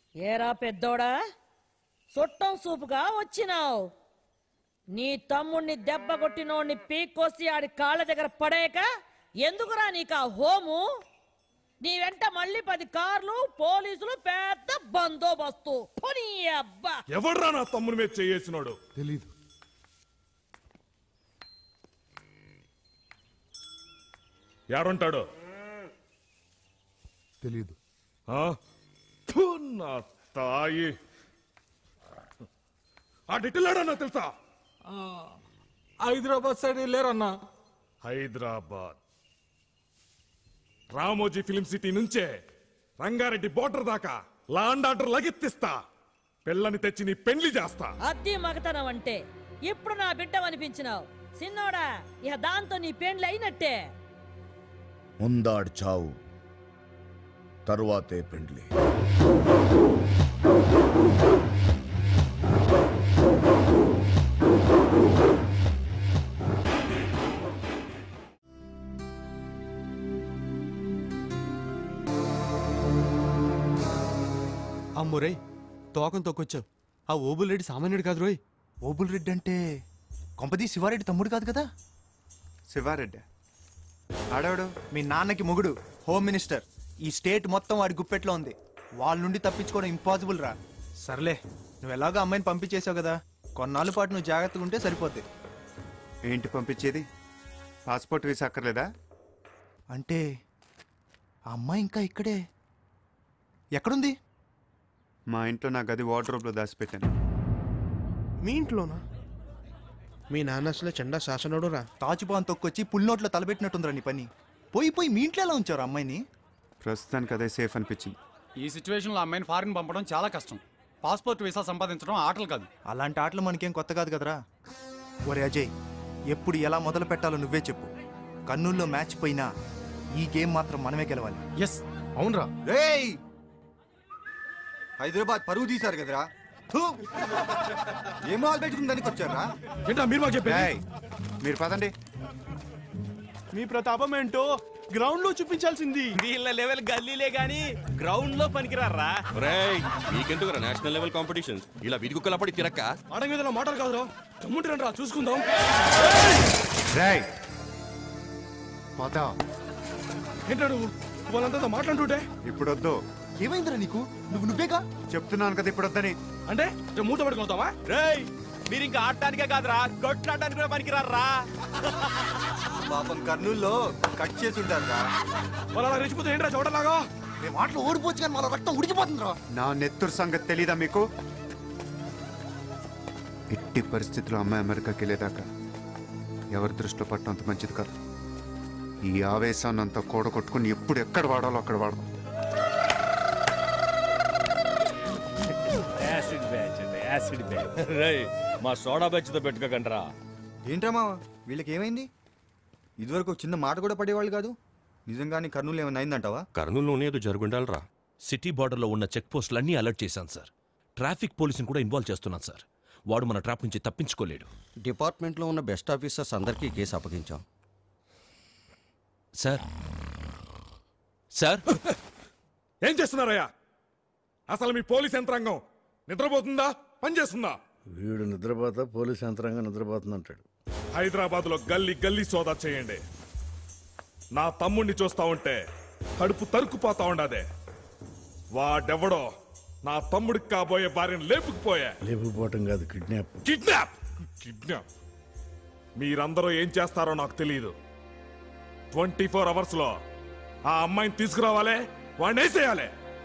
ఏరా పెద్దోడా చుట్టం సూపుగా వచ్చినావు నీ తమ్ముణ్ణి దెబ్బ కొట్టినోడిని పీక్కోసి ఆడి కాళ్ళ దగ్గర పడేయక ఎందుకురా నీకు ఆ హోము నీ వెంట మళ్ళీ పది కార్లు పోలీసులు పెద్ద బందోబస్తు పోనీ అబ్బా ఎవడ్రా నా తమ్ముని మీద చేయేసినాడు తెలీదు యాడుంటాడు తెలీదు ఆ? ఫు, నా తాయి ఆ డిటిల్లాడన్నా తెలుసా హైదరాబాద్ సైడ్ వెళ్ళారన్నా హైదరాబాద్ రామోజీ ఫిలిం సిటీ నుంచే రంగారెడ్డి బోర్డర్ దాకా లాండ్ ఆర్డర్ లగెత్తిస్తా పిల్లని తెచ్చి నీ పెళ్లి చేస్తా అద్దీ మగతనం అంటే ఇప్పుడు నా బిడ్డ అనిపించినావు సిన్నోడా ఇక దాంతో నీ పెండ్లు అయినట్టే ముందాడు చావు తరువాతే పెండ్లి అమ్మురై తోకం తొక్కొచ్చావు ఆ ఓబుల్ రెడ్డి సామాన్యుడు కాదు రోయ్ ఓబుల్ రెడ్డి అంటే కొంపది శివారెడ్డి తమ్ముడు కాదు కదా శివారెడ్డి ఆడవాడు మీ నాన్నకి మొగుడు హోమ్ మినిస్టర్ ఈ స్టేట్ మొత్తం వాడి గుప్పెట్లో ఉంది వాళ్ళ నుండి తప్పించుకోవడం ఇంపాసిబుల్ రా సర్లే నువ్వు ఎలాగో అమ్మాయిని పంపించేసావు కదా కొన్నాళ్ళ పాటు నువ్వు జాగ్రత్తగా ఉంటే సరిపోద్ది ఏంటి పంపించేది పాస్పోర్ట్ వీసా అక్కర్లేదా అంటే ఆ అమ్మాయి ఇంకా ఇక్కడే ఎక్కడుంది మా ఇంట్లో నా గది వార్డ్రోబ్లో దాచిపెట్టాను మీ ఇంట్లోనా మీ నాన్న అసలు చెండా శాసనుడు రా తాచుపాన్ తొక్కొచ్చి పుల్నోట్లో తలబెట్టినట్టుందిరా నీ పని పోయి పోయి మీ ఇంట్లో ఎలా ఉంచారు అమ్మాయిని ప్రస్తుతానికి అదే సేఫ్ అనిపించింది ఈ సిచ్యువేషన్లో అమ్మాయిని ఫారిన్ పంపడం చాలా కష్టం పాస్పోర్ట్ వీసా సంపాదించడం ఆటలు కాదు అలాంటి ఆటలు మనకేం కొత్త కాదు కదరా ఒరే అజయ్ ఎప్పుడు ఎలా మొదలు పెట్టాలో నువ్వే చెప్పు కన్నుల్లో మ్యాచ్ పోయినా ఈ గేమ్ మాత్రం మనమే గెలవాలి ఎస్ అవునరా రేయ్ హైదరాబాద్ పరువు తీశారు కదరా థూ! ఏం మొదలు పెట్టుకుని దానికి వచ్చారా ఏంటా మీరు మాకు చెప్పేది ఏయ్, మీరు పదండి మీ ప్రతాపం ఏంటో గ్రౌండ్ లో చూపించాల్సింది వీళ్ళ లెవెల్ గల్లీలే గాని గ్రౌండ్ లో పనికిరారా రేయ్ మీకెందుకు నేషనల్ లెవెల్ కాంపిటీషన్స్ ఇలా వీధి కుక్కల పడి తిరక్క మాట మీద మాటలు కాదురా తమ్ముంటారండి రా చూసుకుందాం రాయ్ పద ఏంటా నువ్వు వాళ్ళంతా మాట్లాడుతుంటే ఇప్పుడు వద్దు ఏమైందిరా నీకు నువ్వు నువ్వేగా చెప్తున్నాను కదా ఇప్పుడు వద్దని అంటే రేపు మూత పడుకుంటావా రేయ్ మీరు ఇంకా ఆడటానికే కాదురా కొట్లాడటానికి కూడా పనికిరారా పాపం కర్నూల్లో కట్ చేసి ఉంటారా వాళ్ళు అలా రెచ్చిపోతే ఏంట్రా చూడలాగా మేము ఆటలు ఓడిపోవచ్చు కానీ మన రక్తం ఉడికిపోతుందిరా నా నెత్తురు సంగతి తెలీదా మీకు ఎట్టి పరిస్థితుల్లో అమ్మాయి అమెరికాకి వెళ్ళేదాకా ఎవరి దృష్టిలో పట్టడం అంత మంచిది కాదు ఈ ఆవేశాన్ని అంతా కూడగొట్టుకుని ఎప్పుడు ఎక్కడ వాడాలో అక్కడ వాడదాం యాసిడ్ బ్యాచ్ అంటే యాసిడ్ బ్యాచ్ రేయ్ మా సోడా బ్యాచ్ తో పెట్టుకోకండ్రా ఏంట్రా మావా వీళ్ళకి ఏమైంది ఇదివరకు ఒక చిన్న మాట కూడా పడేవాళ్ళు కాదు నిజంగానే కర్నూలు ఏమైనా అయిందంటావా కర్నూలులోనే ఏదో జరుగుండాలరా సిటీ బార్డర్లో ఉన్న చెక్ పోస్టులన్నీ అలర్ట్ చేశాను సార్ ట్రాఫిక్ పోలీసుని కూడా ఇన్వాల్వ్ చేస్తున్నాను సార్ వాడు మన ట్రాప్ నుంచి తప్పించుకోలేడు డిపార్ట్మెంట్లో ఉన్న బెస్ట్ ఆఫీసర్స్ అందరికీ కేసు అప్పగించాం సార్ సార్ ఏం చేస్తున్నారయ్యా అసలు మీ పోలీస్ యంత్రాంగం నిద్రపోతుందా పనిచేస్తుందా వీడు నిద్రపోతా పోలీస్ యంత్రాంగం నిద్రపోతుందంటాడు హైదరాబాద్ లో గల్లీ గల్లీ సోదా చేయండి నా తమ్ముణ్ణి చూస్తా ఉంటే కడుపు తరుక్కుపోతా ఉండదే వాడెవడో నా తమ్ముడికి కాబోయే భార్యను లేపుకుపోయా లేపుకుపోవటం కాదు కిడ్నాప్ కిడ్నాప్ కిడ్నాప్ మీరందరూ ఏం చేస్తారో నాకు తెలియదు ట్వంటీ ఫోర్ అవర్స్ లో ఆ అమ్మాయిని తీసుకురావాలే వాడిని వేసేయాలి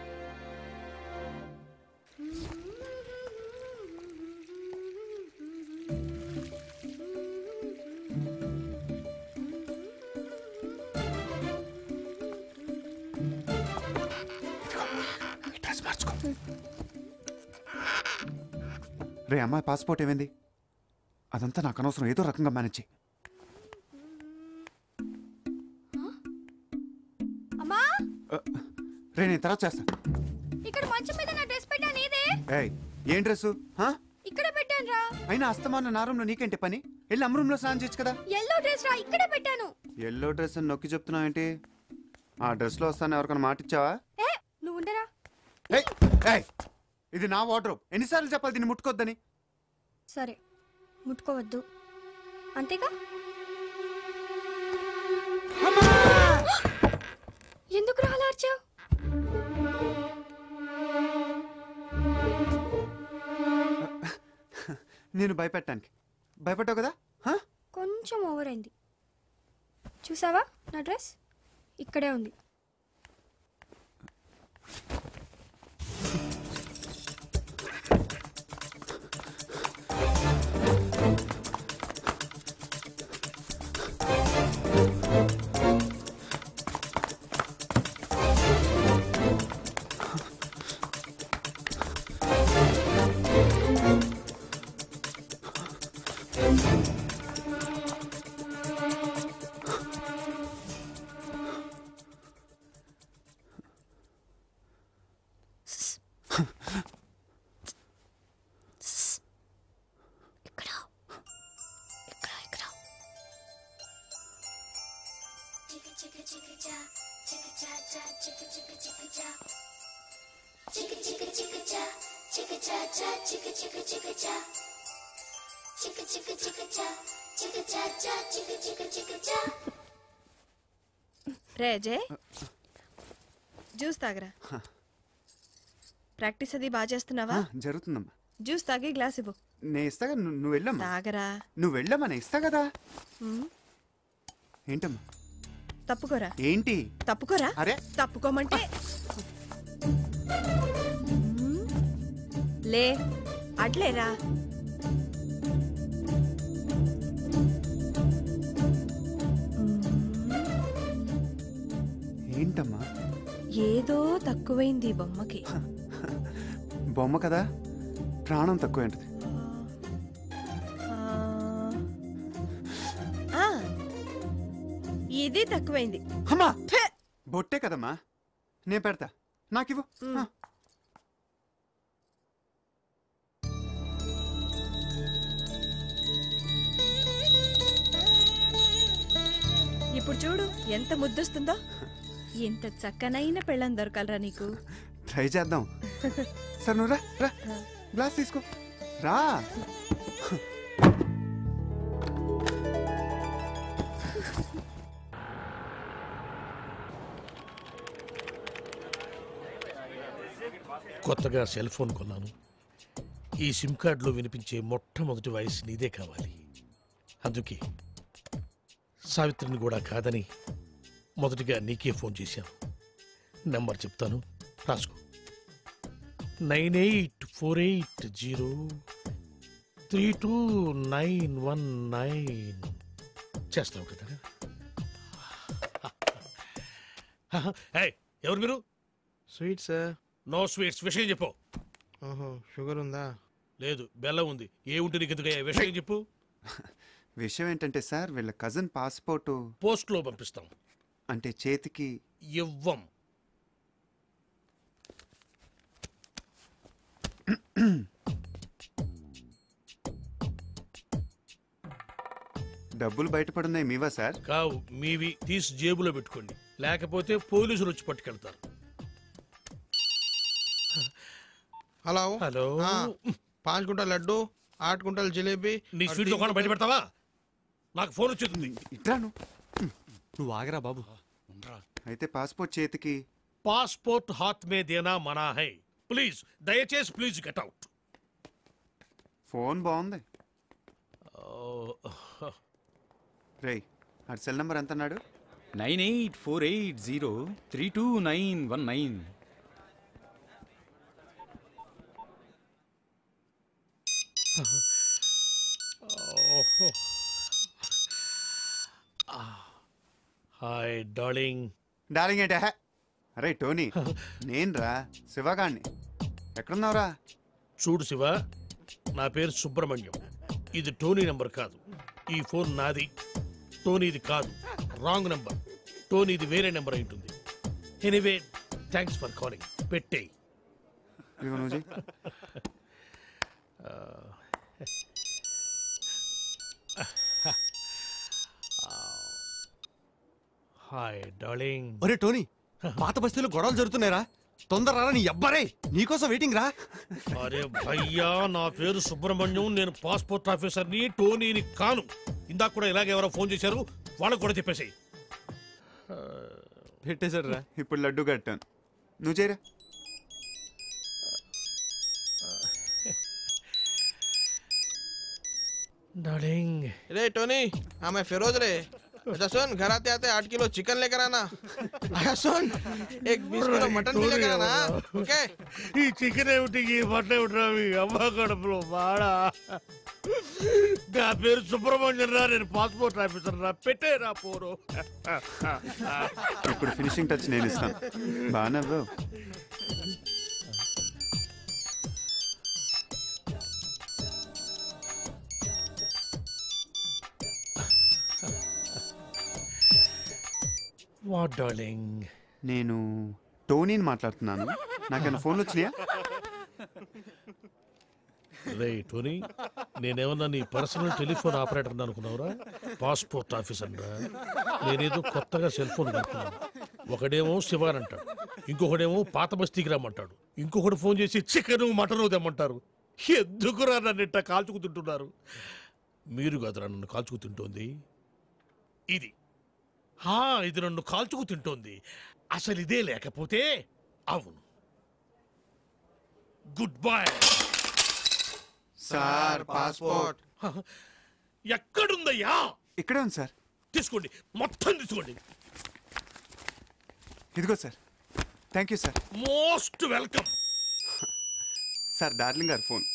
డ్రెస్ మార్చుకో రే అమ్మాయి పాస్పోర్ట్ ఏమైంది అదంతా నాకు అనవసరం ఏదో రకంగా మేనేజ్ చెయ్యి అమ్మా రే నేను తర్వాత చేస్తా ఇక్కడ మంచం మీద నా డ్రెస్ పెట్టాను ఇదే ఏయ్ ఏం డ్రెస్సు హా? ఇక్కడ పెట్టాను రా అయినా అస్తమాన నా రూమ్లో నీకేంటి పని వెళ్ళి అమ్మ రూమ్లో స్నానం చేయొచ్చు కదా ఎల్లో డ్రెస్ రా ఇక్కడే పెట్టాను ఎల్లో డ్రెస్ అని నొక్కి చెప్తున్నావు ఏంటి ఆ డ్రెస్లో వస్తాను ఎవరికైనా మాట ఇచ్చావా ఏ నువ్వు ఉండరా ఏయ్, ఏయ్, ఇది నా వార్డ్రోబ్ ఎన్నిసార్లు చెప్పాలి దీన్ని ముట్టుకోద్దని సరే ముట్టుకోవద్దు అంతేగా ఎందుకు రాలార్చావు నేను భయపెట్టానికి భయపడ్డావు కదా హా? కొంచెం ఓవర్ అయింది చూసావా నా డ్రెస్ ఇక్కడే ఉంది రే అజయ్ జ్యూస్ తాగరా ప్రాక్టీస్ అది బాగా చేస్తున్నావా ఆ, జరుగుతుందమ్మా జ్యూస్ తాగి గ్లాస్ ఇవ్వు నేను ఇస్తాగా నువ్వు నువ్వు వెళ్ళమ్మా తాగరా నువ్వు వెళ్ళమ్మా నేను ఇస్తా కదా ఉమ్, ఏంటమ్మా తప్పుకోరా ఏంటి తప్పుకోరా అరే తప్పుకోమంటే ఉమ్, లే అట్లేరా ఏంటమ్మా ఏదో తక్కువైంది ఈ బొమ్మకి బొమ్మ కదా ప్రాణం తక్కువ ఏంటది ఆ, ఆ, ఇది తక్కువైంది అమ్మా బొట్టే కదమ్మా నేను పెడతా నాకివ్వు ఆ. ఇప్పుడు చూడు ఎంత ముద్దొస్తుందో ఎంత చక్కనైన పెళ్ళం దొరకాలరా నీకు ట్రై చేద్దాం సరే నువ్వు రా రా గ్లాస్ తీసుకో రా కొత్తగా సెల్ ఫోన్ కొన్నాను ఈ సిమ్ కార్డులో వినిపించే మొట్టమొదటి వాయిస్ నీదే కావాలి అందుకే సావిత్రిని కూడా కాదని మొదటిగా నీకే ఫోన్ చేశాను నెంబర్ చెప్తాను రాసుకో nine eight four eight zero three two nine one nine చేస్తావు కదా ఏయ్, ఎవరు మీరు స్వీట్ సార్ నో స్వీట్స్ విషయం చెప్పు ఓహో షుగర్ ఉందా లేదు బెల్లం ఉంది ఏ ఉంటే నీకు ఎందుకయ్యా విషయం చెప్పు విషయం ఏంటంటే సార్ వీళ్ళ కజిన్ పాస్పోర్ట్ పోస్ట్లో పంపిస్తాం అంటే చేతికి ఇవ్వం డబ్బులు బయటపడున్నాయి మీవా సార్ కావు మీవి తీసి జేబులో పెట్టుకోండి లేకపోతే పోలీసులు వచ్చి పట్టుకెళ్తారు హలో హలో ఆ, పాంచ్ కుంటల్ లడ్డు ఆठ కుంటల్ జిలేబీ నీ స్వీట్ దుకాణం బయట పెడతావా నాకు ఫోన్ వచ్చేస్తుంది ఇట్రాను నువ్వు ఆగరా బాబు అయితే పాస్పోర్ట్ చేతికి పాస్పోర్ట్ హాత్ మే దేనా మనా హై ప్లీజ్ దయచేసి ప్లీజ్ గెట్ అవుట్ ఫోన్ బాగుంది రేయ్ ఆ సెల్ నెంబర్ ఎంత అన్నాడు nine eight four eight zero three two nine one nine hi darling darling ఏంటే హే? అరే టోనీ నేను రా శివగాణ్ణి ఎక్కడున్నావురా చూడు శివ నా పేరు సుబ్రహ్మణ్యం ఇది టోనీ నంబర్ కాదు ఈ ఫోన్ నాది టోనీది కాదు రాంగ్ నంబర్ టోనీది వేరే నెంబర్ అయి ఉంటుంది ఎనీవే థ్యాంక్స్ ఫర్ కాలింగ్ పెట్టేయి ఇదిగో నువ్వు చెయ్. హాయ్ డార్లింగ్ ఒరే టోనీ పాత బస్తీలో గొడవలు జరుగుతున్నాయిరా తొందర రా నీ అబ్బరే నీకోసం వెయిటింగ్ రా అరే భయ్యా నా పేరు సుబ్రహ్మణ్యం నేను పాస్పోర్ట్ ఆఫీసర్ని టోనీని కాను ఇందాక కూడా ఇలాగ ఎవరో ఫోన్ చేశారు వాళ్ళకు కూడా చెప్పేసి పెట్టేశాడు రా ఇప్పుడు లడ్డు కట్టాను నువ్వు చేయరా డార్లింగ్ रे टोनी हाँ मैं फिरोज रे अच्छा सुन घर आते आते आठ किलो चिकन लेकर आना अच्छा सुन एक बीस किलो मटन भी लेकर आना हाँ? ओके ఈ చికెన్ ఏమిటి ఈ మటన్ ఏమిటి రా మీ అమ్మ కడుపులో బాడా నా పేరు సుబ్రహ్మణ్యం రా నేను పాస్పోర్ట్ ఆఫీసర్ రా పెట్టేరా పోరు ఇప్పుడు ఫినిషింగ్ టచ్ నేను ఇస్తాను బాగా నవ్వావు వాట్ డార్లింగ్ నేను టోనీని మాట్లాడుతున్నాను నాకైనా ఫోన్లు వచ్చినాయా రే టోనీ నేనేమన్నా నీ పర్సనల్ టెలిఫోన్ ఆపరేటర్ అనుకున్నావురా పాస్పోర్ట్ ఆఫీసర్ రా నేనేదో కొత్తగా సెల్ ఫోన్ కొనుక్కున్నాను ఒకడేమో శివాన్ అంటాడు ఇంకొకడేమో పాత బస్తీకి రమ్మంటాడు ఇంకొకడు ఫోన్ చేసి చికెన్ మటన్ తెమ్మంటారు ఎందుకురా నన్ను ఇట్ట కాల్చుకు తింటున్నారు మీరు కదరా నన్ను కాల్చుకు తింటోంది ఇది హా ఇది నన్ను కాల్చుకు తింటోంది అసలు ఇదే లేకపోతే అవును గుడ్ బై సార్ పాస్పోర్ట్ ఎక్కడుందయ్యా ఇక్కడే ఉంది సార్ తీసుకోండి మొత్తం తీసుకోండి ఇదిగో sir thank you sir most welcome sir darling గారు ఫోన్